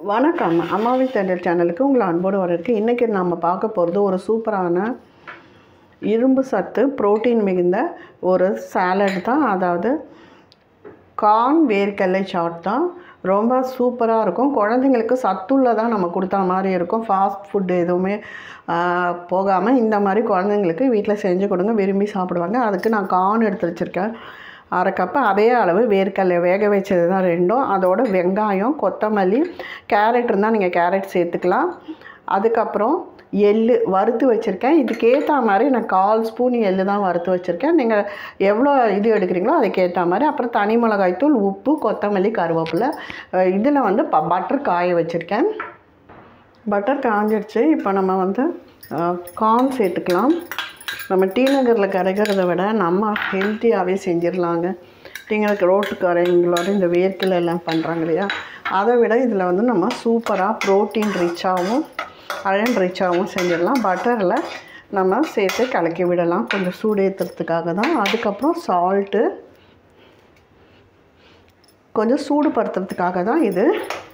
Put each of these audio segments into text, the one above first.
வணக்கம் அம்மாவின் தேடல் சேனலுக்கு உங்களை அன்போடு வரவேற்கு இன்றைக்கி நம்ம பார்க்க போகிறது ஒரு சூப்பரான இரும்பு சத்து புரோட்டீன் மிகுந்த ஒரு சாலட் தான் அதாவது கார்ன் வேர்க்கடலை சாட் தான் ரொம்ப சூப்பராக இருக்கும் குழந்தைங்களுக்கு சத்துள்ளதாக நம்ம கொடுத்தா மாதிரி இருக்கும் ஃபாஸ்ட் ஃபுட்டு எதுவுமே போகாமல் இந்த மாதிரி குழந்தைங்களுக்கு வீட்டில் செஞ்சு கொடுங்க விரும்பி சாப்பிடுவாங்க அதுக்கு நான் கார்ன் எடுத்து வச்சுருக்கேன் அரை கப்பு அதே அளவு வேர்க்கடலை வேக வச்சது தான் ரெண்டும் அதோட வெங்காயம் கொத்தமல்லி கேரட் இருந்தால் நீங்கள் கேரட் சேர்த்துக்கலாம் அதுக்கப்புறம் எள்ளு வறுத்து வச்சுருக்கேன் இதுக்கேற்ற மாதிரி நான் கால் ஸ்பூன் எள்ளு தான் வறுத்து வச்சுருக்கேன் நீங்கள் எவ்வளோ இது எடுக்கிறீங்களோ அதுக்கேற்ற மாதிரி அப்புறம் தனி மிளகாய் தூள் உப்பு கொத்தமல்லி கருவேப்பிலை இதில் வந்து ப பட்டர் காய வச்சுருக்கேன் பட்டர் காஞ்சிடுச்சு இப்போ நம்ம வந்து கார்ன் சேர்த்துக்கலாம் நம்ம டீ நகரில் கிடைக்கிறத விட நம்ம ஹெல்த்தியாகவே செஞ்சிடலாங்க டீங்களுக்கு ரோட்டுக்காரங்களோட இந்த வேர்க்கல் எல்லாம் பண்ணுறாங்க இல்லையா அதை விட இதில் வந்து நம்ம சூப்பராக ப்ரோட்டீன் ரிச்சாகவும் அயன் ரிச்சாகவும் செஞ்சிடலாம் பட்டரில் நம்ம சேர்த்து கலக்கி விடலாம் கொஞ்சம் சூடு ஏற்றுறதுக்காக தான் அதுக்கப்புறம் சால்ட்டு கொஞ்சம் சூடுபடுத்துறதுக்காக தான் இது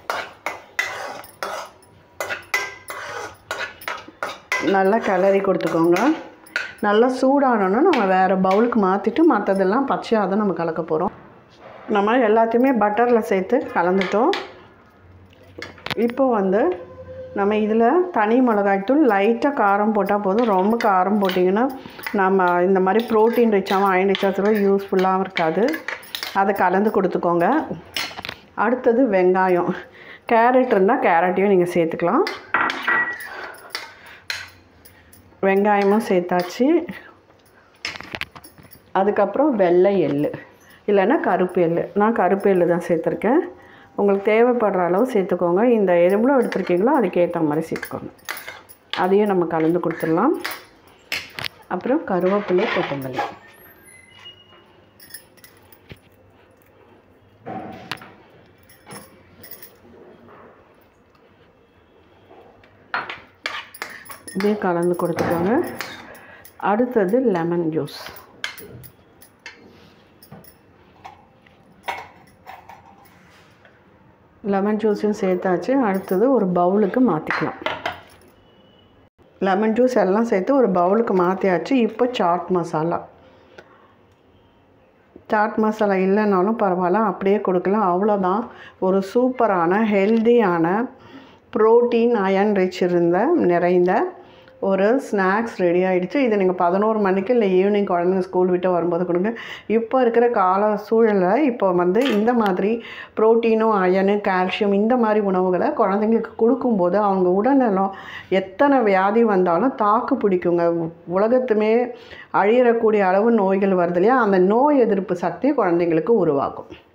நல்லா கிளறி கொடுத்துக்கோங்க நல்லா சூடானோன்னா நம்ம வேறு பவுலுக்கு மாற்றிட்டு மற்றதெல்லாம் பச்சையாக தான் நம்ம கலக்க போகிறோம் நம்ம எல்லாத்தையுமே பட்டரில் சேர்த்து கலந்துட்டோம் இப்போ வந்து நம்ம இதில் தனி மிளகாய்த்தூள் லைட்டாக காரம் போட்டால் போதும் ரொம்ப காரம் போட்டிங்கன்னா நம்ம இந்த மாதிரி ப்ரோட்டீன் ரிச்சாகவும் அயன் ரிச்சாக யூஸ்ஃபுல்லாகவும் இருக்காது அதை கலந்து கொடுத்துக்கோங்க அடுத்தது வெங்காயம் கேரட் இருந்தால் கேரட்டையும் நீங்கள் சேர்த்துக்கலாம் வெங்காயமும் சேர்த்தாச்சு அதுக்கப்புறம் வெள்ளை எள் இல்லைன்னா கருப்பு எள் நான் கருப்பு எள் தான் சேர்த்துருக்கேன் உங்களுக்கு தேவைப்படுற அளவு சேர்த்துக்கோங்க இந்த எவ்வளோ எடுத்துருக்கீங்களோ அதுக்கேற்ற மாதிரி சேர்த்துக்கோங்க அதையும் நம்ம கலந்து கொடுத்துடலாம் அப்புறம் கருவேப்பிலை கொத்தமல்லி இதே கலந்து கொடுத்துக்கோங்க அடுத்தது லெமன் ஜூஸ் லெமன் ஜூஸையும் சேர்த்தாச்சு அடுத்தது ஒரு பவுலுக்கு மாற்றிக்கலாம் லெமன் ஜூஸ் எல்லாம் சேர்த்து ஒரு பவுலுக்கு மாற்றியாச்சு இப்போ சாட் மசாலா சாட் மசாலா இல்லைனாலும் பரவாயில்ல அப்படியே கொடுக்கலாம் அவ்வளோதான் ஒரு சூப்பரான ஹெல்தியான ப்ரோட்டீன் அயன் ரிச் இருந்த நிறைந்த ஒரு ஸ்நாக்ஸ் ரெடி ஆகிடுச்சு இது நீங்கள் பதினோரு மணிக்கு இல்லை ஈவினிங் குழந்தைங்க ஸ்கூல் விட்டு வரும்போது கொடுங்க இப்போ இருக்கிற கால சூழலில் இப்போ வந்து இந்த மாதிரி ப்ரோட்டீனும் அயனு கால்சியம் இந்த மாதிரி உணவுகளை குழந்தைங்களுக்கு கொடுக்கும்போது அவங்க உடல்நலம் எத்தனை வியாதி வந்தாலும் தாக்கு பிடிக்குங்க உலகத்துமே அழியறக்கூடிய அளவு நோய்கள் வருது இல்லையா அந்த நோய் எதிர்ப்பு சக்தி குழந்தைங்களுக்கு உருவாக்கும்